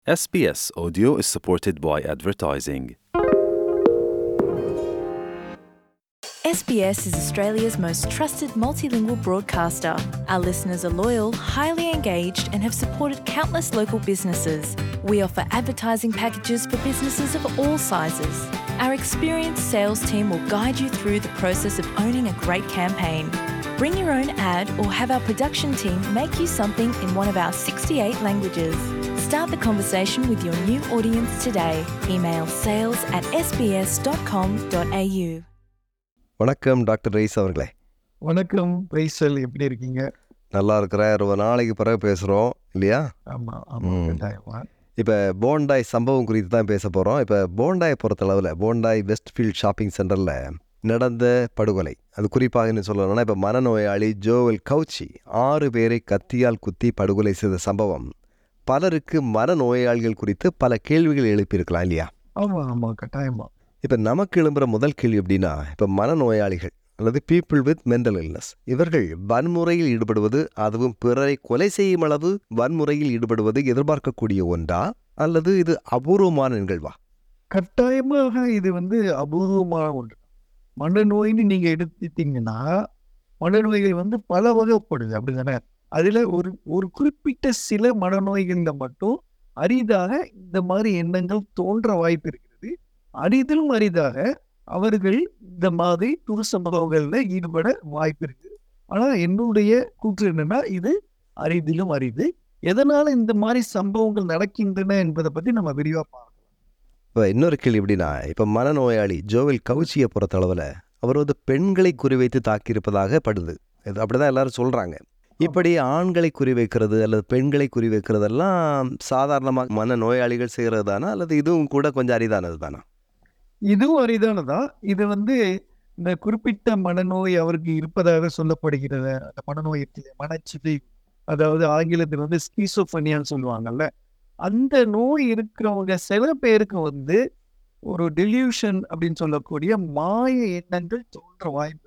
SBS Audio is supported by advertising. SBS is Australia's most trusted multilingual broadcaster. Our listeners are loyal, highly engaged, and have supported countless local businesses. We offer advertising packages for businesses of all sizes. Our experienced sales team will guide you through the process of owning a great campaign. Bring your own ad or have our production team make you something in one of our 68 languages. Start the conversation with your new audience today. Email sales at sbs.com.au. வணக்கம் doctor rice அவர்களே வணக்கம் ரைசல் எப்படி இருக்கீங்க நல்லா இருக்கிறேன் ரொம்ப நாளைக்கு பிறகு பேசுகிறோம் இல்லையா ஆமா ஆமா ம். கட்டாயமா இப்போ போண்டாய் சம்பவம் குறித்து தான் பேச போகிறோம் இப்போ போண்டாயை பொறுத்தளவில் போண்டாய் வெஸ்ட்ஃபீல்ட் ஷாப்பிங் சென்டரில் நடந்த படுகொலை அது குறிப்பாக என்ன சொல்லணும்னா இப்போ மனநோயாளி ஜோவல் கவுச்சி ஆறு பேரை கத்தியால் குத்தி படுகொலை செய்த சம்பவம் பலருக்கு மனநோயாளிகள் குறித்து பல கேள்விகள் எழுப்பியிருக்கலாம் இல்லையா ஆமா ஆமா கட்டாயமா இப்போ நமக்கு எழும்புற முதல் கேள்வி எப்படின்னா இப்போ மனநோயாளிகள் அல்லது பீப்புள் வித் மென்டல் இல்னஸ் இவர்கள் வன்முறையில் ஈடுபடுவது அதுவும் பிறரை கொலை செய்யும் அளவு வன்முறையில் ஈடுபடுவது எதிர்பார்க்கக்கூடிய ஒன்றா அல்லது இது அபூர்வமான நிகழ்வா கட்டாயமாக இது வந்து அபூர்வமான ஒன்று மனநோயின்னு நீங்க எடுத்துட்டீங்கன்னா மனநோய்கள் வந்து பல வகைப்படுது அப்படிதானே அதுல ஒரு ஒரு குறிப்பிட்ட சில மனநோய்கள்ல மட்டும் அரிதாக இந்த மாதிரி எண்ணங்கள் தோன்ற வாய்ப்பு இருக்கிறது அரிதிலும் அரிதாக அவர்கள் இந்த மாதிரி துருசம்பவங்கள்ல ஈடுபட வாய்ப்பு இருக்கு ஆனா என்னுடைய கூற்று என்னன்னா இது அரிதிலும் அரிது எதனால இந்த மாதிரி சம்பவங்கள் நடக்கின்றன என்பதை பத்தி நம்ம விரிவா பார்க்கலாம் இப்போ இன்னொரு கேள்வி எப்படின்னா இப்போ மனநோயாளி ஜோவல் கவுச்சியை பொறுத்தளவில் அவர் வந்து பெண்களை குறிவைத்து தாக்கியிருப்பதாக படுது இது அப்படிதான் எல்லாரும் சொல்கிறாங்க இப்படி ஆண்களை குறிவைக்கிறது அல்லது பெண்களை குறிவைக்கிறதெல்லாம் சாதாரணமாக மனநோயாளிகள் செய்கிறது தானா அல்லது இதுவும் கூட கொஞ்சம் அரிதானது தானா இதுவும் அரிதானதான் இது வந்து இந்த குறிப்பிட்ட மனநோய் அவருக்கு இருப்பதாக சொல்லப்படுகிறது அந்த மனநோய் இருக்குது மனச்சிதை அதாவது ஆங்கிலத்தில் வந்து ஸ்கீசோஃபனியான்னு சொல்லுவாங்கல்ல அந்த நோய் இருக்கிறவங்க சில பேருக்கு வந்து ஒரு டெலியூஷன் அப்படின்னு சொல்லக்கூடிய மாய எண்ணங்கள் தோன்ற வாய்ப்பு இருக்கு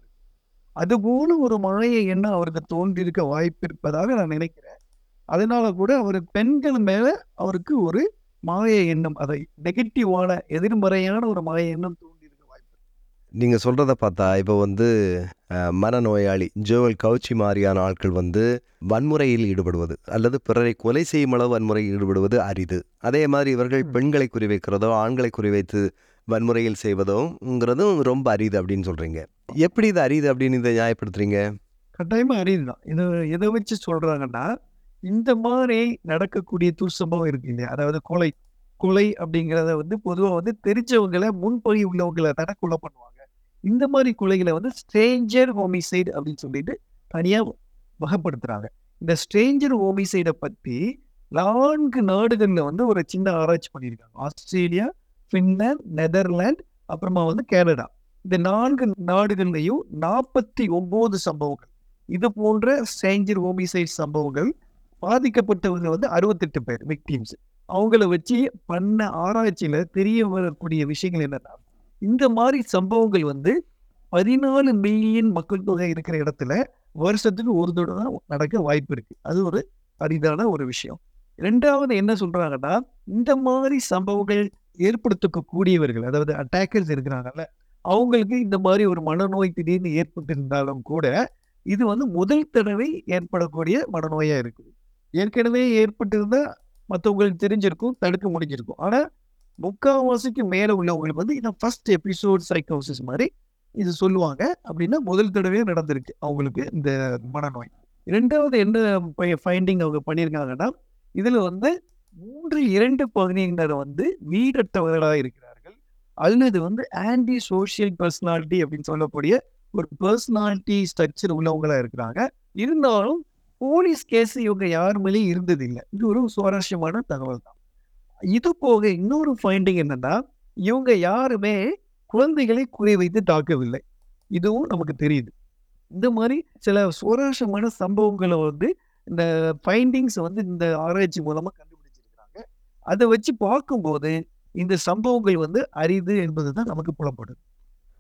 அதுபோல ஒரு மாய எண்ணம் அவருக்கு தோன்றியிருக்க வாய்ப்பு இருப்பதாக நான் நினைக்கிறேன் அதனால கூட அவர் பெண்கள் மேல அவருக்கு ஒரு மாய எண்ணம் அதை நெகட்டிவான எதிர்மறையான ஒரு மாய எண்ணம் தோன்றியிருக்க வாய்ப்பு இருக்கு. நீங்கள் சொல்கிறத பார்த்தா இப்போ வந்து அஹ், மனநோயாளி ஜோவல் கவுச்சி மாதிரியான ஆட்கள் வந்து வன்முறையில் ஈடுபடுவது அல்லது பிறரை கொலை செய்யும் அளவு வன்முறையில் ஈடுபடுவது அரிது அதே மாதிரி இவர்கள் ம். பெண்களை குறிவைக்கிறதோ ஆண்களை குறிவைத்து வன்முறையில் செய்வதோங்கிறதும் ரொம்ப அரிது அப்படின்னு சொல்கிறீங்க எப்படி இது அரிது அப்படின்னு இதை நியாயப்படுத்துறீங்க கட்டாயமா அறியுதுதான் இது எதை வச்சு சொல்றாங்கன்னா இந்த மாதிரி நடக்கக்கூடிய துர்சம்பவம் இருக்கு இல்லையா அதாவது கொலை கொலை அப்படிங்கிறத வந்து பொதுவா வந்து தெரிஞ்சவங்களை முன்பகை உள்ளவங்களை தானே கொலை பண்ணுவாங்க இந்த மாதிரி கொலைகளை வந்து ஸ்ட்ரேஞ்சர் ஹோமிசைடு அப்படின்னு சொல்லிட்டு தனியா வகைப்படுத்துறாங்க இந்த ஸ்ட்ரேஞ்சர் ஹோமிசைடை பத்தி நான்கு நாடுகள்ல வந்து ஒரு சின்ன ஆராய்ச்சி பண்ணியிருக்காங்க ஆஸ்திரேலியா பின்லாந்து நெதர்லாந்து அப்புறமா வந்து கனடா இந்த நான்கு நாடுகள்லையும் நாற்பத்தி ஒன்பது சம்பவங்கள் இது போன்ற ஸ்ட்ரேஞ்சர் ஹோமிசைட் சம்பவங்கள் பாதிக்கப்பட்டவங்க வந்து அறுபத்தெட்டு பேர் விக்டிம்ஸ் அவங்கள வச்சு பண்ண ஆராய்ச்சியில தெரிய வரக்கூடிய விஷயங்கள் என்னன்னா இந்த மாதிரி சம்பவங்கள் வந்து பதினாலு மில்லியன் மக்கள் தொகை இருக்கிற இடத்துல வருஷத்துக்கு ஒரு தடவை தான் நடக்க வாய்ப்பு இருக்கு அது ஒரு அரிதான ஒரு விஷயம் ரெண்டாவது என்ன சொல்றாங்கன்னா இந்த மாதிரி சம்பவங்கள் ஏற்படுத்தக்க கூடியவர்கள் அதாவது அட்டாக்கர்ஸ் இருக்கிறாங்கல்ல அவங்களுக்கு இந்த மாதிரி ஒரு மனநோய் திடீர்னு ஏற்பட்டிருந்தாலும் கூட இது வந்து முதல் தடவை ஏற்படக்கூடிய மனநோயா இருக்குது ஏற்கனவே ஏற்பட்டிருந்தா மற்றவங்களுக்கு தெரிஞ்சிருக்கும் தடுக்க முடிஞ்சிருக்கும் ஆனா முக்கால்வாசிக்கு மேல உள்ளவங்களுக்கு வந்து இதை ஃபர்ஸ்ட் எபிசோட் சைக்கோசிஸ் மாதிரி இது சொல்லுவாங்க அப்படின்னா முதல் தடவையே நடந்திருக்கு அவங்களுக்கு இந்த மனநோய் இரண்டாவது என்ன ஃபைண்டிங் அவங்க பண்ணியிருக்காங்கன்னா இதுல வந்து மூன்று இரண்டு பகுதியினர் வந்து வீடற்றவர்களாக இருக்கிறார்கள் அல்லது வந்து ஆன்டி சோஷியல் பர்சனாலிட்டி அப்படின்னு சொல்லக்கூடிய ஒரு பர்சனாலிட்டி ஸ்ட்ரக்சர் உள்ளவங்களா இருக்கிறாங்க இருந்தாலும் போலீஸ் கேஸ் இவங்க யார் மேலேயும் இருந்தது இல்லை இது ஒரு சுவாரஸ்யமான தகவல் தான் இது போக இன்னொரு ஃபைண்டிங் என்னன்னா இவங்க யாருமே குழந்தைகளை குறிவைத்து தாக்கவில்லை இதுவும் நமக்கு தெரியுது இந்த மாதிரி சில சுவாரஸ்யமான சம்பவங்களை வந்து இந்த ஃபைண்டிங்ஸ் வந்து இந்த ஆராய்ச்சி மூலமா கண்டுபிடிச்சிருக்கிறாங்க அதை வச்சு பார்க்கும்போது இந்த சம்பவங்கள் வந்து அரிது என்பது தான் நமக்கு புலப்படுது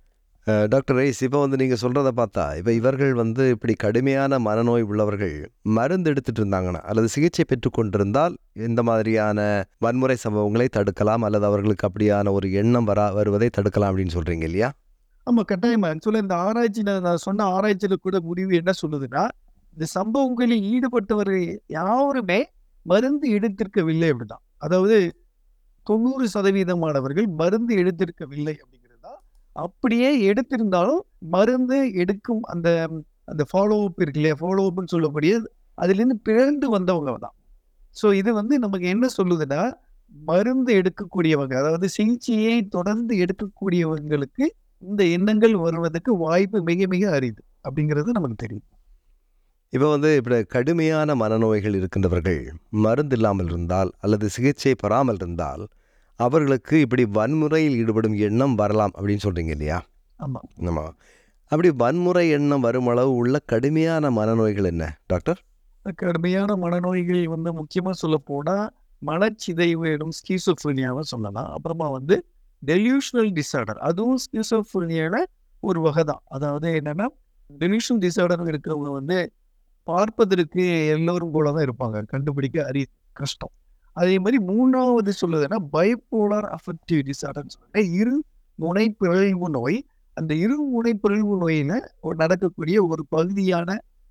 அஹ், டாக்டர் ரைஸ் இப்போ வந்து நீங்கள் சொல்கிறத பார்த்தா இப்போ இவர்கள் வந்து இப்படி கடுமையான மனநோய் உள்ளவர்கள் மருந்து எடுத்துட்டு இருந்தாங்கன்னா அல்லது சிகிச்சை பெற்றுக்கொண்டிருந்தால் இந்த மாதிரியான வன்முறை சம்பவங்களை தடுக்கலாம் அல்லது அவர்களுக்கு அப்படியான ஒரு எண்ணம் வரா வருவதை தடுக்கலாம் அப்படின்னு சொல்கிறீங்க இல்லையா ஆமா கட்டாயமா ஆக்சுவலாக இந்த ஆராய்ச்சி நான் நான் சொன்ன ஆராய்ச்சியில கூட முடிவு என்ன சொல்லுதுன்னா இந்த சம்பவங்களில் ஈடுபட்டவர்கள் யாருமே மருந்து எடுத்திருக்கவில்லை அப்படிதான் அதாவது தொண்ணூறு சதவீதமானவர்கள் மருந்து எடுத்திருக்கவில்லை அப்படிங்கிறது தான் அப்படியே எடுத்திருந்தாலும் மருந்து எடுக்கும் அந்த அந்த ஃபாலோ அப் இருக்கு இல்லையா ஃபாலோ அப்னு சொல்லக்கூடிய அதுலேருந்து பிறந்து வந்தவங்க தான் ஸோ இது வந்து நமக்கு என்ன சொல்லுதுன்னா மருந்து எடுக்கக்கூடியவங்க அதாவது சிகிச்சையை தொடர்ந்து எடுக்கக்கூடியவங்களுக்கு இந்த எண்ணங்கள் வருவதற்கு வாய்ப்பு மிக மிக அரிது அப்படிங்கிறது நமக்கு தெரியும் இப்போ வந்து இப்படி கடுமையான மனநோய்கள் இருக்கின்றவர்கள் மருந்து இல்லாமல் இருந்தால் அல்லது சிகிச்சை பெறாமல் இருந்தால் அவர்களுக்கு இப்படி வன்முறையில் ஈடுபடும் எண்ணம் வரலாம் அப்படின்னு சொல்கிறீங்க இல்லையா ஆமா ஆமாம் அப்படி வன்முறை எண்ணம் வரும் அளவு உள்ள கடுமையான மனநோய்கள் என்ன டாக்டர் கடுமையான மனநோய்கள் வந்து முக்கியமாக சொல்ல போனால் மனச்சிதைவு எனும் ஸ்கீசோஃப்ரினியாவை சொல்லலாம் அப்புறமா வந்து டெலியூஷனல் டிசார்டர் அதுவும் ஸ்கீசோஃப்ரினியால ஒரு வகை தான் அதாவது என்னன்னா டெலியூஷன் டிசார்டர் இருக்கிறவங்க வந்து பார்ப்பதற்கு எல்லோரும் போல தான் இருப்பாங்க கண்டுபிடிக்க அரிய கஷ்டம் அதே மாதிரி மூணாவது சொல்லுதுன்னா பைப்போலார் அஃபெக்டிவ் டிசார்டர்னு சொல்லுங்க இரு முனை பிறழ்வு நோய் அந்த இரு முனை பிறழ்வு நோயில ஒரு நடக்கக்கூடிய ஒரு பகுதியான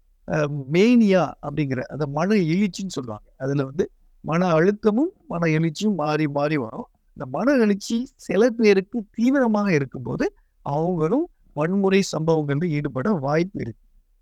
மேனியா அப்படிங்கிற அந்த மன எழுச்சின்னு சொல்லுவாங்க அதுல வந்து மன அழுத்தமும் மன எழுச்சியும் மாறி மாறி வரும் இந்த மன எழுச்சி சில பேருக்கு தீவிரமாக இருக்கும்போது அவங்களும் வன்முறை சம்பவங்களில் ஈடுபட வாய்ப்பு இருக்கு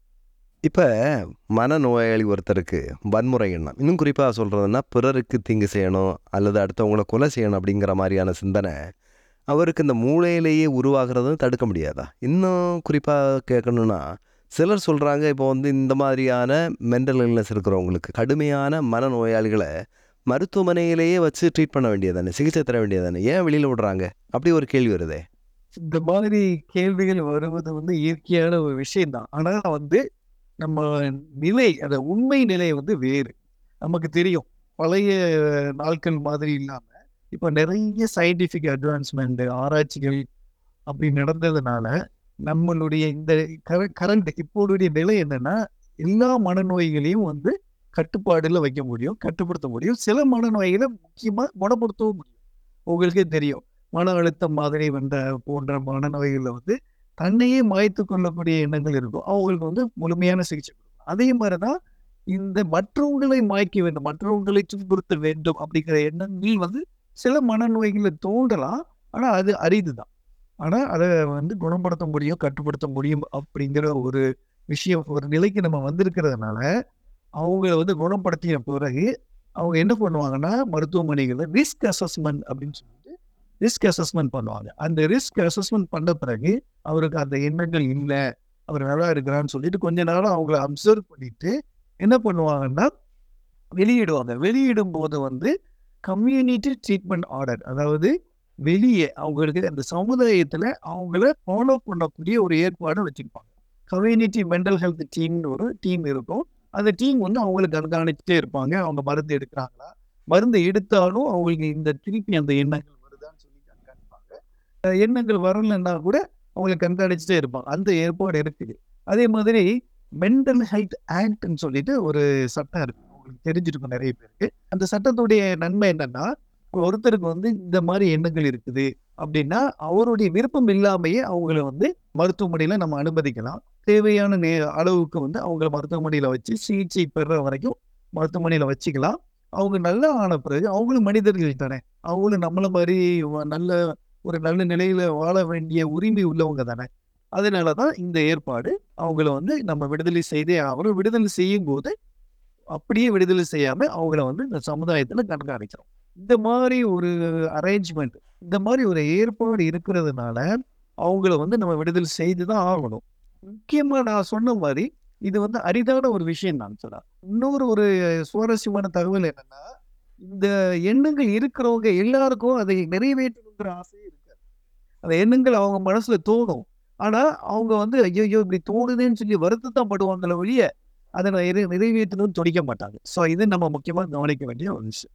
இப்போ மனநோயாளி ஒருத்தருக்கு வன்முறை எண்ணம் இன்னும் குறிப்பாக சொல்கிறதுன்னா பிறருக்கு தீங்கு செய்யணும் அல்லது அடுத்தவங்கள கொலை செய்யணும் அப்படிங்கிற மாதிரியான சிந்தனை அவருக்கு இந்த மூளையிலேயே உருவாகிறதும் தடுக்க முடியாதா இன்னும் குறிப்பாக கேட்கணுன்னா சிலர் சொல்கிறாங்க இப்போ வந்து இந்த மாதிரியான மென்டல் இல்னஸ் இருக்கிறவங்களுக்கு கடுமையான மனநோயாளிகளை மருத்துவமனையிலேயே வச்சு ட்ரீட் பண்ண வேண்டியதானே சிகிச்சை தர வேண்டியதானே ஏன் வெளியில் விடுறாங்க அப்படி ஒரு கேள்வி வருதே இந்த மாதிரி கேள்விகள் வருவது வந்து இயற்கையான ஒரு விஷயம்தான் ஆனா வந்து நம்ம நிலை அந்த உண்மை நிலை வந்து வேறு நமக்கு தெரியும் பழைய நாட்கள் மாதிரி இல்லாம இப்ப நிறைய சயின்டிபிக் அட்வான்ஸ்மெண்ட் ஆராய்ச்சிகள் அப்படி நடந்ததுனால நம்மளுடைய இந்த கரண்ட் இப்போடைய நிலை என்னன்னா எல்லா மனநோய்களையும் வந்து கட்டுப்பாடுல வைக்க முடியும் கட்டுப்படுத்த முடியும் சில மனநோய்களை முக்கியமா குணப்படுத்தவும் முடியும் உங்களுக்கே தெரியும் மன அழுத்தம் மாதிரி வந்த போன்ற மனநோய்களில் வந்து தன்னையே மாய்த்து கொள்ளக்கூடிய எண்ணங்கள் இருக்கும் அவங்களுக்கு வந்து முழுமையான சிகிச்சை கொடுக்கும் அதே மாதிரிதான் இந்த மற்றவங்களை மாய்க்க வேண்டும் மற்றவங்களை துன்புறுத்த வேண்டும் அப்படிங்கிற எண்ணங்கள் வந்து சில மனநோய்களை தோன்றலாம் ஆனா அது அரிது தான் ஆனா அதை வந்து குணப்படுத்த முடியும் கட்டுப்படுத்த முடியும் அப்படிங்கிற ஒரு விஷயம் ஒரு நிலைக்கு நம்ம வந்திருக்கிறதுனால அவங்கள வந்து குணப்படுத்தின பிறகு அவங்க என்ன பண்ணுவாங்கன்னா மருத்துவமனைகளில் ரிஸ்க் அசஸ்மெண்ட் அப்படின்னு சொல்லிட்டு ரிஸ்க் அசஸ்மெண்ட் பண்ணுவாங்க அந்த ரிஸ்க் அசஸ்மெண்ட் பண்ண பிறகு அவருக்கு அந்த எண்ணங்கள் இல்லை அவர் நல்லா இருக்கிறான்னு சொல்லிட்டு கொஞ்ச நேரம் அவங்கள அப்சர்வ் பண்ணிட்டு என்ன பண்ணுவாங்கன்னா வெளியிடுவாங்க வெளியிடும் போது வந்து கம்யூனிட்டி ட்ரீட்மெண்ட் ஆர்டர் அதாவது வெளியே அவங்களுக்கு அந்த சமுதாயத்துல அவங்கள ஃபாலோ பண்ணக்கூடிய ஒரு ஏற்பாடு வச்சிருப்பாங்க கம்யூனிட்டி மென்டல் ஹெல்த் டீம்னு ஒரு டீம் இருக்கும் அந்த டீம் வந்து அவங்களை கண்காணிச்சுட்டே இருப்பாங்க அவங்க மருந்து எடுக்கிறாங்களா மருந்து எடுத்தாலும் அவங்களுக்கு இந்த திருப்பி அந்த எண்ணங்கள் வருதான்னு சொல்லி கண்காணிப்பாங்க அஹ் எண்ணங்கள் வரலைன்னா கூட அவங்களை கண்காணிச்சுட்டே இருப்பாங்க அந்த ஏற்பாடு இருக்குது அதே மாதிரி மென்டல் ஹெல்த் ஆக்ட்னு சொல்லிட்டு ஒரு சட்டம் இருக்கு உங்களுக்கு தெரிஞ்சிருக்கும் நிறைய பேருக்கு அந்த சட்டத்துடைய நன்மை என்னன்னா ஒருத்தருக்கு வந்து இந்த மாதிரி எண்ணங்கள் இருக்குது அப்படின்னா அவருடைய விருப்பம் இல்லாமையே அவங்கள வந்து மருத்துவமனையில நம்ம அனுமதிக்கலாம் தேவையான நே அளவுக்கு வந்து அவங்கள மருத்துவமனையில வச்சு சிகிச்சை பெற வரைக்கும் மருத்துவமனையில வச்சுக்கலாம் அவங்க நல்லா ஆன பிறகு அவங்களும் மனிதர்கள் தானே அவங்களும் நம்மள மாதிரி வ- நல்ல ஒரு நல்ல நிலையில வாழ வேண்டிய உரிமை உள்ளவங்க தானே அதனாலதான் இந்த ஏற்பாடு அவங்கள வந்து நம்ம விடுதலை செய்தே ஆகணும் விடுதலை செய்யும் போது அப்படியே விடுதலை செய்யாம அவங்கள வந்து இந்த சமுதாயத்துல கண்காணிக்கிறோம் இந்த மாதிரி ஒரு அரேஞ்ச்மெண்ட் இந்த மாதிரி ஒரு ஏற்பாடு இருக்கிறதுனால அவங்கள வந்து நம்ம விடுதலை செய்து தான் ஆகணும் முக்கியமா நான் சொன்ன மாதிரி இது வந்து அரிதான ஒரு விஷயம் தான் சொல்ல இன்னொரு ஒரு சுவாரஸ்யமான தகவல் என்னன்னா இந்த எண்ணங்கள் இருக்கிறவங்க எல்லாருக்கும் அதை நிறைவேற்றணுங்கிற ஆசையே இருக்காது அந்த எண்ணங்கள் அவங்க மனசுல தோணும் ஆனா அவங்க வந்து ஐயோ இப்படி தோணுதேன்னு சொல்லி வருத்தத்தான் படுவாங்களே ஒழிய அதை நான் நிறை- நிறைவேற்றணும்னு துடிக்க மாட்டாங்க ஸோ இது நம்ம முக்கியமா கவனிக்க வேண்டிய ஒரு விஷயம்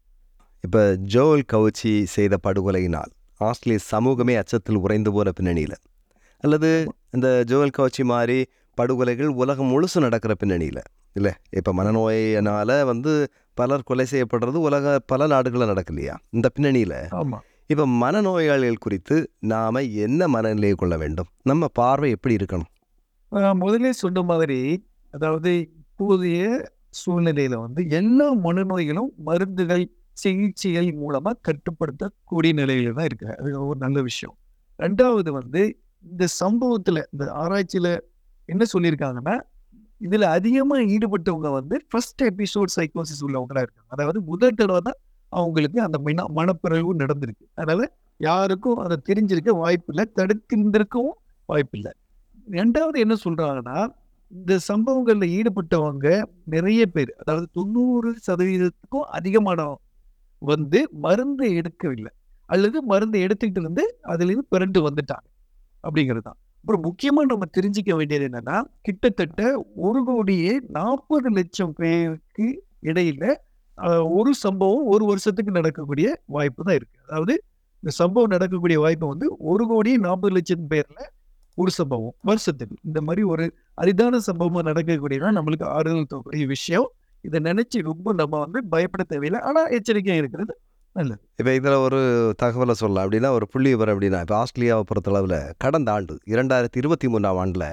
இப்போ ஜோல் கவுச்சி செய்த படுகொலையினால் ஆஸ்திரேலிய சமூகமே அச்சத்தில் உறைந்து போன பின்னணியில் அல்லது இந்த ஜோவல் கவுச்சி மாதிரி படுகொலைகள் உலகம் முழுசு நடக்கிற பின்னணியில் இல்லை இப்போ மனநோயினால வந்து பலர் கொலை செய்யப்படுறது உலக பல நாடுகளில் நடக்கலையா இந்த பின்னணியில் ஆமா இப்போ மனநோயாளிகள் குறித்து நாம் என்ன மனநிலையை கொள்ள வேண்டும் நம்ம பார்வை எப்படி இருக்கணும் ஆஹ் முதல்ல சொன்ன மாதிரி அதாவது இப்போதைய சூழ்நிலையில வந்து எல்லா மனநோய்களும் மருந்துகள் சிகிச்சைகள் மூலமா கட்டுப்படுத்தக்கூடிய நிலையில தான் இருக்கு அது ஒரு நல்ல விஷயம் ரெண்டாவது வந்து இந்த சம்பவத்துல இந்த ஆராய்ச்சியில என்ன சொல்லியிருக்காங்கன்னா இதுல அதிகமா ஈடுபட்டவங்க வந்து ஃபர்ஸ்ட் எபிசோட் சைக்கோசிஸ் உள்ளவங்களா இருக்காங்க அதாவது முதல் தடவை தான் அவங்களுக்கு அந்த மன மனப்பிறகு நடந்திருக்கு அதனால யாருக்கும் அதை தெரிஞ்சிருக்க வாய்ப்பு இல்லை தடுத்திருந்திருக்கவும் வாய்ப்பு இல்லை ரெண்டாவது என்ன சொல்றாங்கன்னா இந்த சம்பவங்கள்ல ஈடுபட்டவங்க நிறைய பேர் அதாவது தொண்ணூறு சதவீதத்துக்கும் அதிகமானவங்க வந்து மருந்து எடுக்கவில்லை அல்லது மருந்து எடுத்துக்கிட்டு இருந்து அதிலிருந்து பிறண்டு வந்துட்டாங்க அப்படிங்கிறது தான் அப்புறம் முக்கியமா நம்ம தெரிஞ்சுக்க வேண்டியது என்னன்னா கிட்டத்தட்ட ஒரு கோடியே நாற்பது லட்சம் பேருக்கு இடையில ஆஹ், ஒரு சம்பவம் ஒரு வருஷத்துக்கு நடக்கக்கூடிய வாய்ப்பு தான் இருக்கு அதாவது இந்த சம்பவம் நடக்கக்கூடிய வாய்ப்பு வந்து ஒரு கோடியே நாற்பது லட்சம் பேர்ல ஒரு சம்பவம் வருஷத்துக்கு இந்த மாதிரி ஒரு அரிதான சம்பவமா நடக்கக்கூடியதான் நம்மளுக்கு ஆறுதல் தரக்கூடிய விஷயம் இதை நினைச்சு ரொம்ப நம்ம வந்து பயப்பட தேவையில்லை ஆனா எச்சரிக்கையா இருக்கிறது நல்லது இப்போ இதில் ஒரு தகவலை சொல்லலாம் அப்படின்னா ஒரு புள்ளி விவரம் அப்படின்னா இப்போ ஆஸ்திரேலியாவை பொறுத்தளவில் கடந்த ஆண்டு இரண்டாயிரத்தி இருபத்தி மூணாம் ஆண்டில்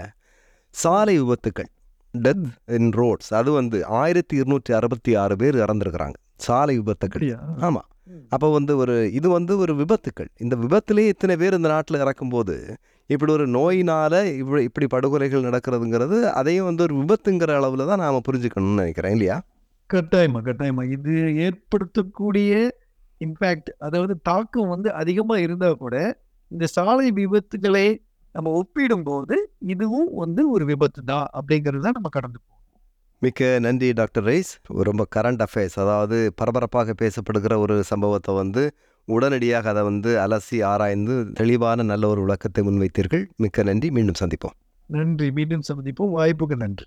சாலை விபத்துக்கள் டெத் இன் ரோட்ஸ் அது வந்து ஆயிரத்தி இருநூற்றி அறுபத்தி ஆறு பேர் இறந்துருக்குறாங்க சாலை விபத்துக்கள் அப்படியா ஆமாம் அப்போ வந்து ஒரு இது வந்து ஒரு விபத்துக்கள் இந்த விபத்திலே இத்தனை பேர் இந்த நாட்டில் இறக்கும்போது இப்படி ஒரு நோயினால் இப்படி இப்படி படுகொலைகள் நடக்கிறதுங்கிறது அதையும் வந்து ஒரு விபத்துங்கிற அளவில் தான் நாம் புரிஞ்சுக்கணும்னு நினைக்கிறேன் இல்லையா கட்டாயமா கட்டாயமா இது ஏற்படுத்தக்கூடிய இம்பேக்ட் அதாவது தாக்கம் வந்து அதிகமா இருந்தா கூட இந்த சாலை விபத்துகளை நம்ம ஒப்பிடும்போது இதுவும் வந்து ஒரு விபத்து தான் அப்படிங்கிறது தான் நம்ம கடந்து போகணும் மிக்க நன்றி டாக்டர் ரைஸ் ரொம்ப கரண்ட் அஃபேர்ஸ் அதாவது பரபரப்பாக பேசப்படுகிற ஒரு சம்பவத்தை வந்து உடனடியாக அதை வந்து அலசி ஆராய்ந்து தெளிவான நல்ல ஒரு விளக்கத்தை முன்வைத்தீர்கள் மிக்க நன்றி மீண்டும் சந்திப்போம் நன்றி மீண்டும் சந்திப்போம் வாய்ப்புக்கு நன்றி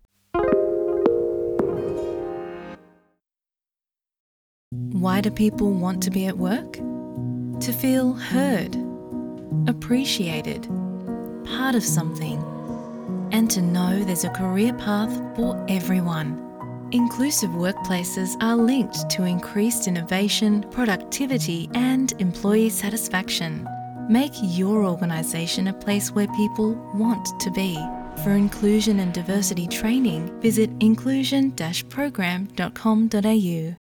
Why do people want to be at work? To feel heard, appreciated, part of something, and to know there's a career path for everyone. Inclusive workplaces are linked to increased innovation, productivity, and employee satisfaction. Make your organisation a place where people want to be. For inclusion and diversity training, visit inclusion program.com.au.